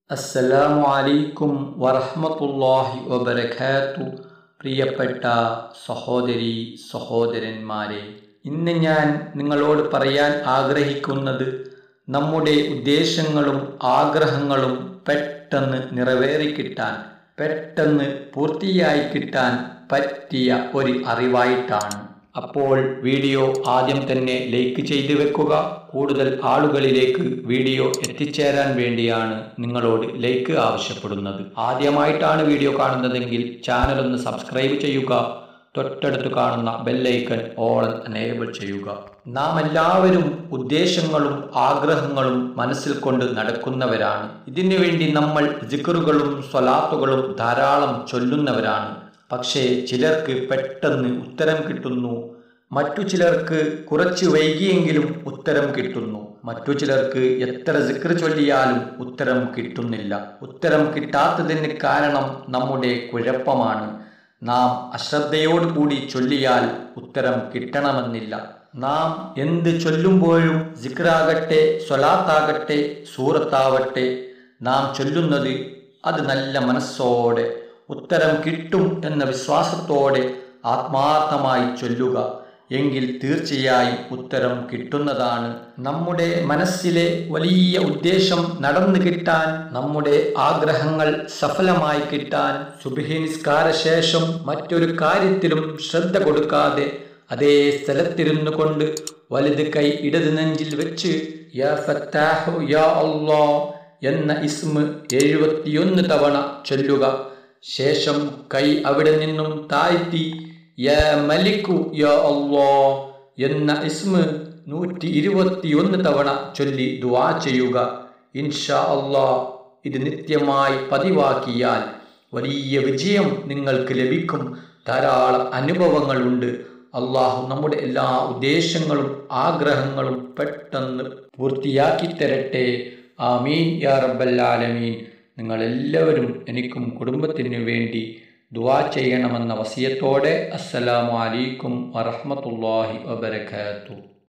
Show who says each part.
Speaker 1: അസ്സലാമു അലൈക്കും വറഹ്മത്തുള്ളാഹി വബറകാത്തു പ്രിയപ്പെട്ട സഹോദരി സഹോദരന്മാരെ ഇന്ന് ഞാൻ നിങ്ങളോട് പറയാൻ ആഗ്രഹിക്കുന്നത് നമ്മുടെ ഉദ്ദേശങ്ങളും ആഗ്രഹങ്ങളും പെട്ടെന്ന് നിറവേറിക്കിട്ടാൻ പെട്ടെന്ന് പൂർത്തിയായി കിട്ടാൻ പറ്റിയ ഒരു അറിവായിട്ടാണ് അപ്പോൾ വീഡിയോ ആദ്യം തന്നെ ലൈക്ക് ചെയ്തു വെക്കുക കൂടുതൽ ആളുകളിലേക്ക് വീഡിയോ എത്തിച്ചേരാൻ വേണ്ടിയാണ് നിങ്ങളോട് ലൈക്ക് ആവശ്യപ്പെടുന്നത് ആദ്യമായിട്ടാണ് വീഡിയോ കാണുന്നതെങ്കിൽ ചാനൽ ഒന്ന് സബ്സ്ക്രൈബ് ചെയ്യുക തൊട്ടടുത്ത് കാണുന്ന ബെല്ലൈക്കൺ ഓൾ എനേബിൾ ചെയ്യുക നാം എല്ലാവരും ഉദ്ദേശങ്ങളും ആഗ്രഹങ്ങളും മനസ്സിൽ കൊണ്ട് നടക്കുന്നവരാണ് ഇതിനു വേണ്ടി നമ്മൾ ജിക്കറുകളും സ്വലാത്തുകളും ധാരാളം ചൊല്ലുന്നവരാണ് പക്ഷേ ചിലർക്ക് പെട്ടെന്ന് ഉത്തരം കിട്ടുന്നു മറ്റു ചിലർക്ക് കുറച്ച് വൈകിയെങ്കിലും ഉത്തരം കിട്ടുന്നു മറ്റു ചിലർക്ക് എത്ര സിക്ർ ചൊല്ലിയാലും ഉത്തരം കിട്ടുന്നില്ല ഉത്തരം കിട്ടാത്തതിന് കാരണം നമ്മുടെ കുഴപ്പമാണ് നാം അശ്രദ്ധയോടുകൂടി ചൊല്ലിയാൽ ഉത്തരം കിട്ടണമെന്നില്ല നാം എന്ത് ചൊല്ലുമ്പോഴും സിക്റാകട്ടെ സ്വലാത്താകട്ടെ സൂറത്താവട്ടെ നാം ചൊല്ലുന്നത് അത് നല്ല മനസ്സോടെ ഉത്തരം കിട്ടും എന്ന വിശ്വാസത്തോടെ ആത്മാർത്ഥമായി ചൊല്ലുക എങ്കിൽ തീർച്ചയായും ഉത്തരം കിട്ടുന്നതാണ് നമ്മുടെ മനസ്സിലെ വലിയ ഉദ്ദേശം നടന്നു കിട്ടാൻ നമ്മുടെ ആഗ്രഹങ്ങൾ സഫലമായി കിട്ടാൻ സുബഹി നിസ്കാര ശേഷം മറ്റൊരു കാര്യത്തിലും ശ്രദ്ധ കൊടുക്കാതെ അതേ സ്ഥലത്തിരുന്നു കൊണ്ട് വലുത് കൈ ഇടത് നെഞ്ചിൽ വെച്ച് യാ ഫത്താഹു യാ അള്ളാ എന്ന ഇസ്മ് എഴുപത്തിയൊന്ന് തവണ ചൊല്ലുക ശേഷം കൈ അവിടെ നിന്നും താഴ്ത്തി യാ മലിക്കു യാ അള്ളാ എന്ന ഇസ്മ് നൂറ്റി ഇരുപത്തിയൊന്ന് തവണ ചൊല്ലി ദുവാ ചെയ്യുക ഇൻഷാ അള്ളാ ഇത് നിത്യമായി പതിവാക്കിയാൽ വലിയ വിജയം നിങ്ങൾക്ക് ലഭിക്കും ധാരാളം അനുഭവങ്ങളുണ്ട് അള്ളാഹു നമ്മുടെ എല്ലാ ഉദ്ദേശങ്ങളും ആഗ്രഹങ്ങളും പെട്ടെന്ന് പൂർത്തിയാക്കി തരട്ടെ ആമീൻ യാ റബ്ബല്ലാലമീൻ നിങ്ങളെല്ലാവരും എനിക്കും കുടുംബത്തിനു വേണ്ടി ദുവാ ചെയ്യണമെന്ന വസിയത്തോടെ അസ്സലാമു അലൈക്കും വറഹ്മത്തുള്ളാഹി വബറകാതുഹു